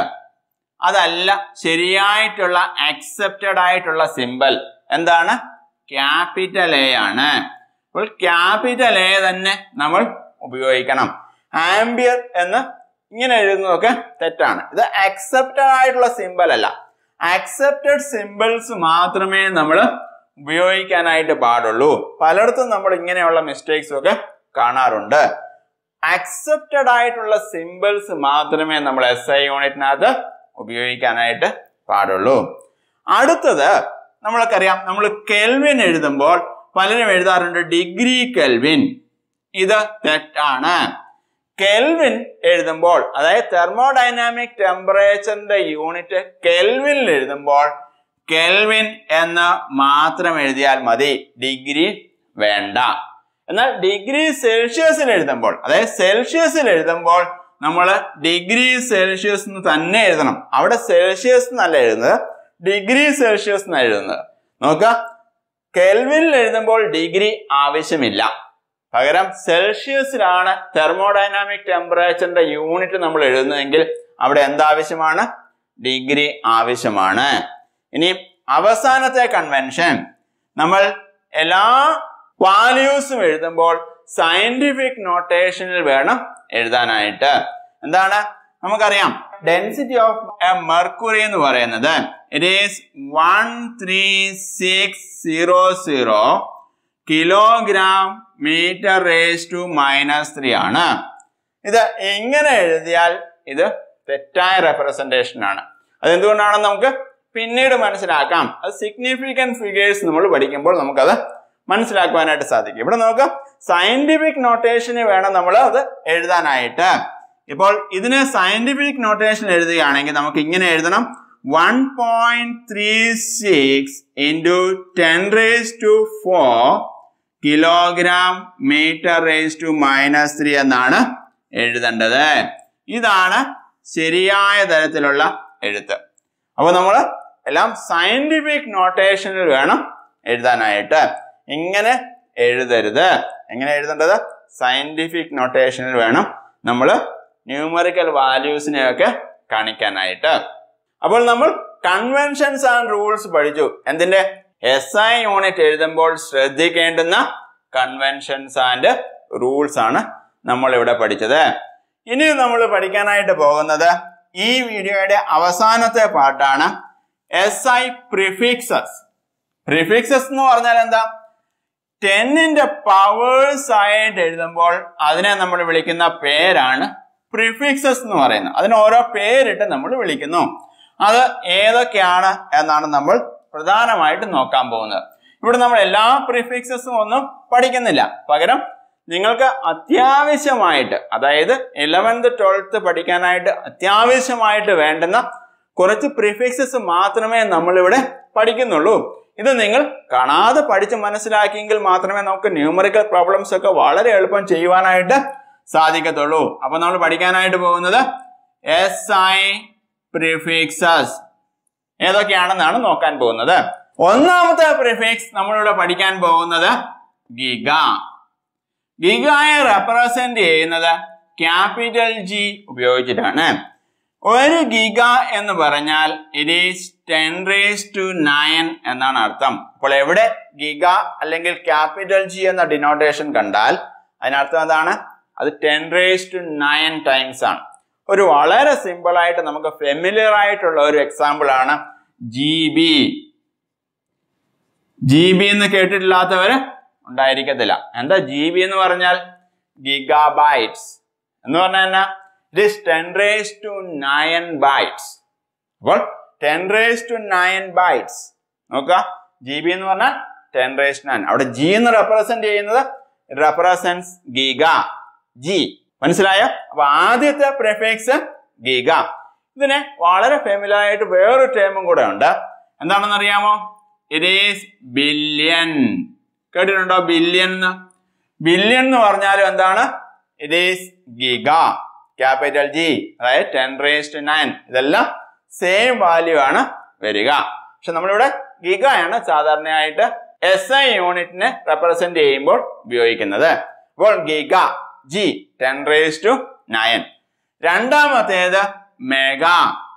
അതല്ല ശരിയായിട്ടുള്ള അക്സെപ്റ്റഡ് ആയിട്ടുള്ള സിമ്പൽ എന്താണ് ക്യാപിറ്റൽ എ ആണ് അപ്പോൾ ക്യാപിറ്റൽ എ തന്നെ നമ്മൾ ഉപയോഗിക്കണം ആംബിയർ എന്ന് ഇങ്ങനെ എഴുതുന്നതൊക്കെ തെറ്റാണ് ഇത് അക്സെപ്റ്റഡ് ആയിട്ടുള്ള സിമ്പൽ അല്ല അക്സെപ്റ്റഡ് സിമ്പിൾസ് മാത്രമേ നമ്മൾ ഉപയോഗിക്കാനായിട്ട് പാടുള്ളൂ പലയിടത്തും നമ്മൾ ഇങ്ങനെയുള്ള മിസ്റ്റേക്സ് ഒക്കെ കാണാറുണ്ട് അക്സെപ്റ്റഡ് ആയിട്ടുള്ള സിമ്പിൾസ് മാത്രമേ നമ്മൾ എസ് ഐ യൂണിറ്റിനകത്ത് ഉപയോഗിക്കാനായിട്ട് പാടുള്ളൂ അടുത്തത് നമ്മൾക്കറിയാം നമ്മൾ കെൽവിൻ എഴുതുമ്പോൾ പലരും എഴുതാറുണ്ട് ഡിഗ്രി കെൽവിൻ ഇത് തെറ്റാണ് കെൽവിൻ എഴുതുമ്പോൾ അതായത് തെർമോഡൈനാമിക് ടെമ്പറേച്ചറിന്റെ യൂണിറ്റ് കെൽവിനിൽ എഴുതുമ്പോൾ കെൽവിൻ എന്ന് മാത്രം എഴുതിയാൽ മതി ഡിഗ്രി വേണ്ട എന്നാൽ ഡിഗ്രി സെൽഷ്യസിൽ എഴുതുമ്പോൾ അതായത് സെൽഷ്യസിൽ എഴുതുമ്പോൾ നമ്മൾ ഡിഗ്രി സെൽഷ്യസ് എന്ന് തന്നെ എഴുതണം അവിടെ സെൽഷ്യസ് എന്നല്ല എഴുതുന്നത് ഡിഗ്രി സെൽഷ്യസ് എന്നാണ് എഴുതുന്നത് നോക്കുക കെൽവിനിൽ എഴുതുമ്പോൾ ഡിഗ്രി ആവശ്യമില്ല പകരം സെൽഷ്യസിലാണ് തെർമോഡൈനാമിക് ടെമ്പറേച്ചറിന്റെ യൂണിറ്റ് നമ്മൾ എഴുതുന്നതെങ്കിൽ അവിടെ എന്താവശ്യമാണ് ഡിഗ്രി ആവശ്യമാണ് ഇനി അവസാനത്തെ കൺവെൻഷൻ നമ്മൾ എല്ലാ വാല്യൂസും എഴുതുമ്പോൾ സയന്റിഫിക് നോട്ടേഷനിൽ വേണം എഴുതാനായിട്ട് എന്താണ് നമുക്കറിയാം ഡെൻസിറ്റി ഓഫ് എ മെർക്കുറി എന്ന് പറയുന്നത് it is one three six zero zero kilogram metre raise to minus three ആണ് ഇത് എങ്ങനെ എഴുതിയാൽ ഇത് തെറ്റായ റെപ്രസെന്റേഷൻ ആണ് അതെന്തുകൊണ്ടാണെന്ന് നമുക്ക് പിന്നീട് മനസ്സിലാക്കാം അത് സിഗ്നിഫിക്കൻറ്റ് ഫിഗേഴ്സ് നമ്മൾ പഠിക്കുമ്പോൾ നമുക്കത് മനസ്സിലാക്കുവാനായിട്ട് സാധിക്കും ഇവിടെ നോക്കുക സയന്റിഫിക് നോട്ടേഷന് വേണം നമ്മൾ അത് എഴുതാനായിട്ട് ഇപ്പോൾ ഇതിന് സയന്റിഫിക് നോട്ടേഷൻ എഴുതുകയാണെങ്കിൽ നമുക്ക് ഇങ്ങനെ എഴുതണം one point three six into ten raise to four kilogram metre raise to minus three എന്നാണ് എഴുതേണ്ടത് ഇതാണ് ശരിയായ തരത്തിലുള്ള എഴുത്ത് അപ്പോൾ നമ്മൾ എല്ലാം സയന്റിഫിക് നോട്ടേഷനിൽ വേണം എഴുതാനായിട്ട് ഇങ്ങനെ എഴുതരുത് എങ്ങനെ എഴുതേണ്ടത് സയന്റിഫിക് നോട്ടേഷനിൽ വേണം നമ്മൾ ന്യൂമറിക്കൽ വാല്യൂസിനെയൊക്കെ കാണിക്കാനായിട്ട് അപ്പോൾ നമ്മൾ കൺവെൻഷൻസ് ആൻഡ് റൂൾസ് പഠിച്ചു എന്തിന്റെ എസ് ഐ യൂണിറ്റ് എഴുതുമ്പോൾ ശ്രദ്ധിക്കേണ്ടുന്ന കൺവെൻഷൻസ് ആൻഡ് റൂൾസ് ആണ് നമ്മൾ ഇവിടെ പഠിച്ചത് ഇനി നമ്മൾ പഠിക്കാനായിട്ട് പോകുന്നത് ഈ വീഡിയോയുടെ അവസാനത്തെ പാർട്ടാണ് എസ് ഐ പ്രിഫിക്സസ് പ്രിഫിക്സസ് എന്ന് പറഞ്ഞാൽ എന്താ ടെന്നിന്റെ പവേഴ്സ് ആയിട്ട് എഴുതുമ്പോൾ അതിനെ നമ്മൾ വിളിക്കുന്ന പേരാണ് പ്രിഫിക്സസ് എന്ന് പറയുന്നത് അതിന് ഓരോ പേരിട്ട് നമ്മൾ വിളിക്കുന്നു അത് ഏതൊക്കെയാണ് എന്നാണ് നമ്മൾ പ്രധാനമായിട്ട് നോക്കാൻ പോകുന്നത് ഇവിടെ നമ്മൾ എല്ലാ പ്രിഫിക്സസും ഒന്നും പഠിക്കുന്നില്ല പകരം നിങ്ങൾക്ക് അത്യാവശ്യമായിട്ട് അതായത് ഇലവൻത്ത് ട്വൽത്ത് പഠിക്കാനായിട്ട് അത്യാവശ്യമായിട്ട് വേണ്ടുന്ന കുറച്ച് പ്രിഫിക്സസ് മാത്രമേ നമ്മളിവിടെ പഠിക്കുന്നുള്ളൂ ഇത് നിങ്ങൾ കാണാതെ പഠിച്ച് മനസ്സിലാക്കിയെങ്കിൽ മാത്രമേ നമുക്ക് ന്യൂമറിക്കൽ പ്രോബ്ലംസ് ഒക്കെ വളരെ എളുപ്പം ചെയ്യുവാനായിട്ട് സാധിക്കത്തുള്ളൂ അപ്പൊ നമ്മൾ പഠിക്കാനായിട്ട് പോകുന്നത് എസ് ഐ പ്രിഫിക്സസ് ഏതൊക്കെയാണെന്നാണ് നോക്കാൻ പോകുന്നത് ഒന്നാമത്തെ പ്രിഫിക്സ് നമ്മളിവിടെ പഠിക്കാൻ പോകുന്നത് ഗിഗ ഗിഗയെ റെപ്രസെന്റ് ചെയ്യുന്നത് ക്യാപിറ്റൽ ജി ഉപയോഗിച്ചിട്ടാണ് ഒരു ഗിഗ എന്ന് പറഞ്ഞാൽ it is ten raise to nine എന്നാണ് അർത്ഥം അപ്പോൾ എവിടെ ഗിഗ അല്ലെങ്കിൽ ക്യാപിറ്റൽ ജി എന്ന ഡിനോട്ടേഷൻ കണ്ടാൽ അതിനർത്ഥം എന്താണ് അത് ten raise to nine times ആണ് ഒരു വളരെ സിമ്പിൾ ആയിട്ട് നമുക്ക് ഫെമിലിയർ ആയിട്ടുള്ള ഒരു എക്സാമ്പിൾ ആണ് ജി ബി ജി ബി എന്ന് കേട്ടിട്ടില്ലാത്തവര് ഉണ്ടായിരിക്കത്തില്ല എന്താ ജി ബി എന്ന് പറഞ്ഞാൽ ഗിഗാബൈറ്റ്സ് എന്ന് പറഞ്ഞാൽ എന്നാ it is ten raise to nine bytes അപ്പോൾ ten raise to nine bytes നോക്കുക ജി ബി എന്ന് പറഞ്ഞാൽ ടെൻ റേസ് നയൻ അവിടെ ജി എന്ന് റെപ്രസെന്റ് ചെയ്യുന്നത് റെപ്രസെന്റ്സ് ഗിഗ ജി മനസ്സിലായോ അപ്പൊ ആദ്യത്തെ പ്രിഫിക്സ് ഗിഗ ഇതിന് വളരെ ഫെമിലർ ആയിട്ട് വേറൊരു ടേമും കൂടെ ഉണ്ട് എന്താണെന്ന് അറിയാമോ ഇറ്റ് ഈസ് ബില്യൺ കേട്ടിട്ടുണ്ടോ ബില്യൺ എന്ന് ബില്യൺ എന്ന് പറഞ്ഞാലും എന്താണ് it is giga capital G അതായത് ടെൻ റേസ് ടു നയൻ ഇതെല്ലാം സെയിം വാല്യൂ ആണ് വരിക പക്ഷെ നമ്മളിവിടെ ഗിഗയാണ് സാധാരണയായിട്ട് എസ് ഐ യൂണിറ്റിനെ റെപ്രസെന്റ് ചെയ്യുമ്പോൾ ഉപയോഗിക്കുന്നത് അപ്പോൾ giga G ten raise to nine രണ്ടാമത്തേത് മെഗാ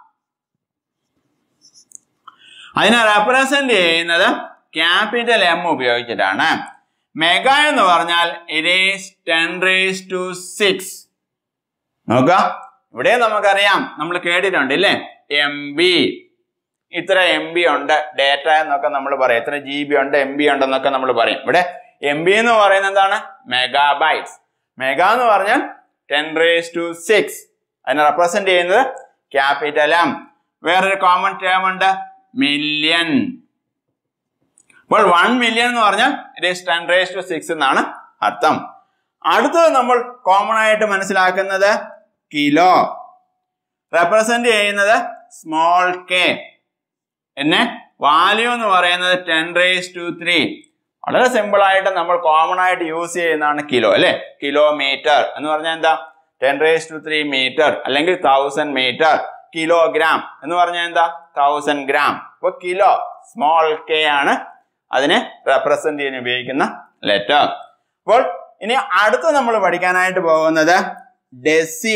അതിനെ റെപ്രസെന്റ് ചെയ്യുന്നത് ക്യാപിറ്റൽ എം ഉപയോഗിച്ചിട്ടാണ് മെഗാ എന്ന് പറഞ്ഞാൽ it is ten raise to six നോക്കുക ഇവിടെ നമുക്കറിയാം നമ്മൾ കേട്ടിട്ടുണ്ട് ഇല്ലേ എം ബി ഇത്ര എം ബി ഉണ്ട് ഡേറ്റ എന്നൊക്കെ നമ്മൾ പറയും എത്ര ജി ബി ഉണ്ട് എം ബി ഉണ്ടെന്നൊക്കെ നമ്മൾ പറയും ഇവിടെ എം ബി എന്ന് പറയുന്നത് എന്താണ് മെഗാബൈറ്റ്സ് മെഗാ എന്ന് പറഞ്ഞാൽ ടെൻ റേസ് ടു സിക്സ് അതിനെ റെപ്രസെന്റ് ചെയ്യുന്നത് ക്യാപിറ്റൽ എം വേറൊരു കോമൺ ടേം ഉണ്ട് മില്യൺ അപ്പോൾ വൺ മില്യൺ എന്ന് പറഞ്ഞാൽ it is ten raise to six എന്നാണ് അർത്ഥം അടുത്തത് നമ്മൾ കോമൺ ആയിട്ട് മനസ്സിലാക്കുന്നത് കിലോ റെപ്രസെന്റ് ചെയ്യുന്നത് സ്മോൾ കെ പിന്നെ വാല്യൂ എന്ന് പറയുന്നത് ടെൻ റേസ് ടു ത്രീ വളരെ സിമ്പിൾ ആയിട്ട് നമ്മൾ കോമൺ ആയിട്ട് യൂസ് ചെയ്യുന്നതാണ് കിലോ അല്ലെ കിലോമീറ്റർ എന്ന് പറഞ്ഞാൽ എന്താ ten raise to three metre അല്ലെങ്കിൽ തൗസൻഡ് മീറ്റർ കിലോഗ്രാം എന്ന് പറഞ്ഞാൽ എന്താ തൗസൻഡ് ഗ്രാം അപ്പൊ കിലോ സ്മോൾ കെ ആണ് അതിനെ റെപ്രസെന്റ് ചെയ്യാൻ ഉപയോഗിക്കുന്ന ലെറ്റർ അപ്പോൾ ഇനി അടുത്ത് നമ്മൾ പഠിക്കാനായിട്ട് പോകുന്നത് ഡെസി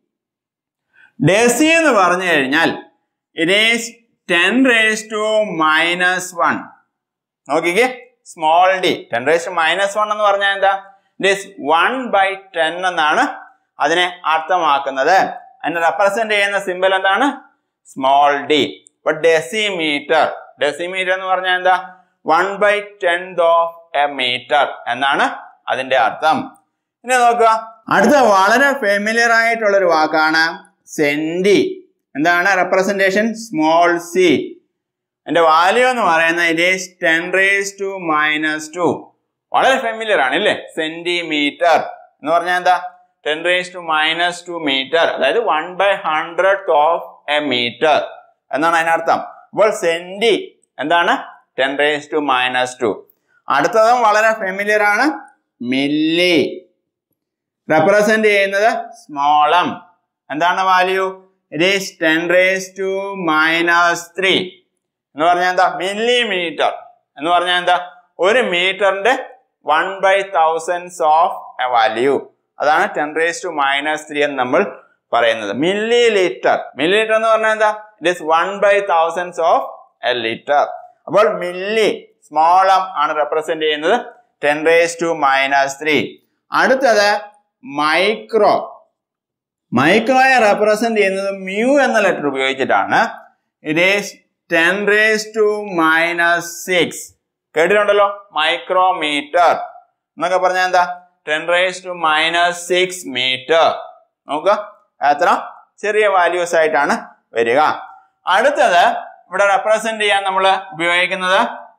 ഡെസി എന്ന് പറഞ്ഞു കഴിഞ്ഞാൽ it is ten raise to minus one നോക്കിക്കേ small D ten raise to minus one എന്ന് പറഞ്ഞാൽ എന്താ it is one by ten എന്നാണ് അതിനെ അർത്ഥമാക്കുന്നത് അതിനെ റെപ്രസെന്റ് ചെയ്യുന്ന സിമ്പൽ എന്താണ് സ്മോൾ ഡി ഇപ്പൊ ഡെസിമീറ്റർ ഡെസിമീറ്റർ എന്ന് പറഞ്ഞാൽ എന്താ one by tenth of a metre എന്നാണ് അതിന്റെ അർത്ഥം ഇനി നോക്കുക അടുത്ത വളരെ ഫെമിലിയർ ആയിട്ടുള്ള ഒരു വാക്കാണ് സെന്റി എന്താണ് റെപ്രസെന്റേഷൻ സ്മോൾ സി എന്റെ വാല്യൂ എന്ന് പറയുന്നത് it is ten raise to minus two വളരെ ഫെമിലിയർ ആണ് അല്ലേ സെന്റിമീറ്റർ എന്ന് പറഞ്ഞാൽ എന്താ ten raise to minus two metre അതായത് one by hundred of a metre എന്നാണ് അതിനർത്ഥം അപ്പോൾ സെന്റി എന്താണ് ten raise to minus two അടുത്തതും വളരെ ഫെമിലിയർ ആണ് മില്ലി റെപ്രസെന്റ് ചെയ്യുന്നത് സ്മോളം എന്താണ് value it is ten raise to minus three എന്ന് പറഞ്ഞാൽ എന്താ മില്ലിമീറ്റർ എന്ന് പറഞ്ഞാൽ എന്താ ഒരു മീറ്ററിന്റെ one by thousands of a value അതാണ് ten raise to minus three എന്ന് നമ്മൾ പറയുന്നത് മില്ലി ലിറ്റർ മില്ലി ലിറ്റർ എന്ന് പറഞ്ഞാൽ എന്താ it is one by thousands of a litre അപ്പോൾ മില്ലി സ്മോളം ആണ് റെപ്രസെന്റ് ചെയ്യുന്നത് ten raise to minus three അടുത്തത് മൈക്രോ മൈക്രോയെ റെപ്രസെന്റ് ചെയ്യുന്നത് മ്യൂ എന്ന ലെറ്റർ ഉപയോഗിച്ചിട്ടാണ് it is ten raise to minus six കേട്ടിട്ടുണ്ടല്ലോ മൈക്രോമീറ്റർ എന്നൊക്കെ പറഞ്ഞാൽ എന്താ ten raise to minus six metre നോക്കുക എത്ര ചെറിയ വാല്യൂസ് ആയിട്ടാണ് വരിക അടുത്തത് ഇവിടെ റെപ്രസെന്റ് ചെയ്യാൻ നമ്മൾ ഉപയോഗിക്കുന്നത്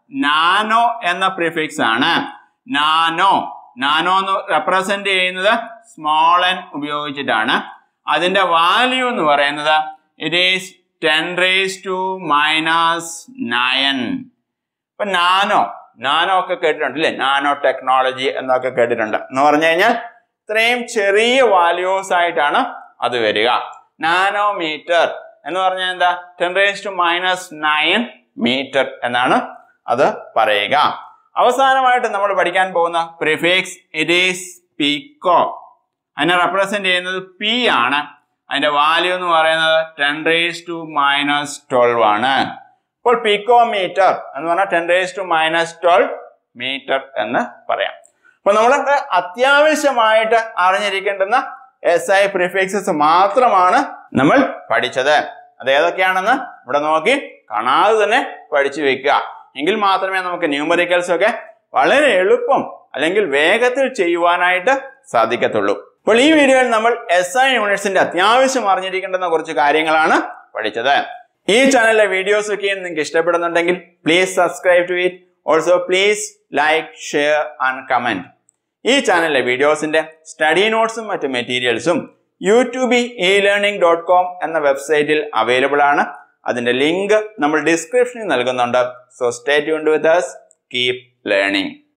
നാനോ എന്ന പ്രിഫിക്സ് ആണ് നാനോ നാനോ എന്ന് റെപ്രസെന്റ് ചെയ്യുന്നത് സ്മോൾ എൻ ഉപയോഗിച്ചിട്ടാണ് അതിന്റെ വാല്യൂ എന്ന് പറയുന്നത് it is ten raise to minus nine ഇപ്പൊ നാനോ നാനോ ഒക്കെ കേട്ടിട്ടുണ്ട് അല്ലേ നാനോ ടെക്നോളജി എന്നൊക്കെ കേട്ടിട്ടുണ്ട് എന്ന് പറഞ്ഞു കഴിഞ്ഞാൽ ഇത്രയും ചെറിയ വാല്യൂസ് ആയിട്ടാണ് അത് വരിക നാനോമീറ്റർ എന്ന് പറഞ്ഞാൽ എന്താ ten raise to minus nine metre എന്നാണ് അത് പറയുക അവസാനമായിട്ട് നമ്മൾ പഠിക്കാൻ പോകുന്ന പ്രിഫിക്സ് ഇറ്റ് ഈസ് പിക്കോ അതിനെ റെപ്രസെന്റ് ചെയ്യുന്നത് പി ആണ് അതിന്റെ വാല്യൂ എന്ന് പറയുന്നത് ten raise to minus twelve ആണ് ഇപ്പോൾ പിക്കോമീറ്റർ എന്ന് പറഞ്ഞാൽ ten raise to minus twelve metre എന്ന് പറയാം അപ്പൊ നമ്മൾ അത്യാവശ്യമായിട്ട് അറിഞ്ഞിരിക്കേണ്ടുന്ന എസ് ഐ പ്രിഫിക്സസ് മാത്രമാണ് നമ്മൾ പഠിച്ചത് അത് ഏതൊക്കെയാണെന്ന് ഇവിടെ നോക്കി കാണാതെ തന്നെ പഠിച്ചു വെക്കുക എങ്കിൽ മാത്രമേ നമുക്ക് ന്യൂമറിക്കൽസ് ഒക്കെ വളരെ എളുപ്പം അല്ലെങ്കിൽ വേഗത്തിൽ ചെയ്യുവാനായിട്ട് സാധിക്കത്തുള്ളൂ അപ്പോൾ ഈ വീഡിയോയിൽ നമ്മൾ എസ് ഐ യൂണിറ്റ്സിന്റെ അത്യാവശ്യം അറിഞ്ഞിരിക്കേണ്ടുന്ന കുറച്ച് കാര്യങ്ങളാണ് പഠിച്ചത് ഈ ചാനലിലെ വീഡിയോസ് ഒക്കെ നിങ്ങൾക്ക് ഇഷ്ടപ്പെടുന്നുണ്ടെങ്കിൽ please subscribe to it also please like share and comment ഈ ചാനലിലെ വീഡിയോസിന്റെ സ്റ്റഡി നോട്ട്സും മറ്റു മെറ്റീരിയൽസും യൂട്യൂബി ഇ ലേണിംഗ് ഡോട്ട് കോം എന്ന വെബ്സൈറ്റിൽ അവൈലബിൾ ആണ് അതിന്റെ ലിങ്ക് നമ്മൾ ഡിസ്ക്രിപ്ഷനിൽ നൽകുന്നുണ്ട് so stay tuned with us keep learning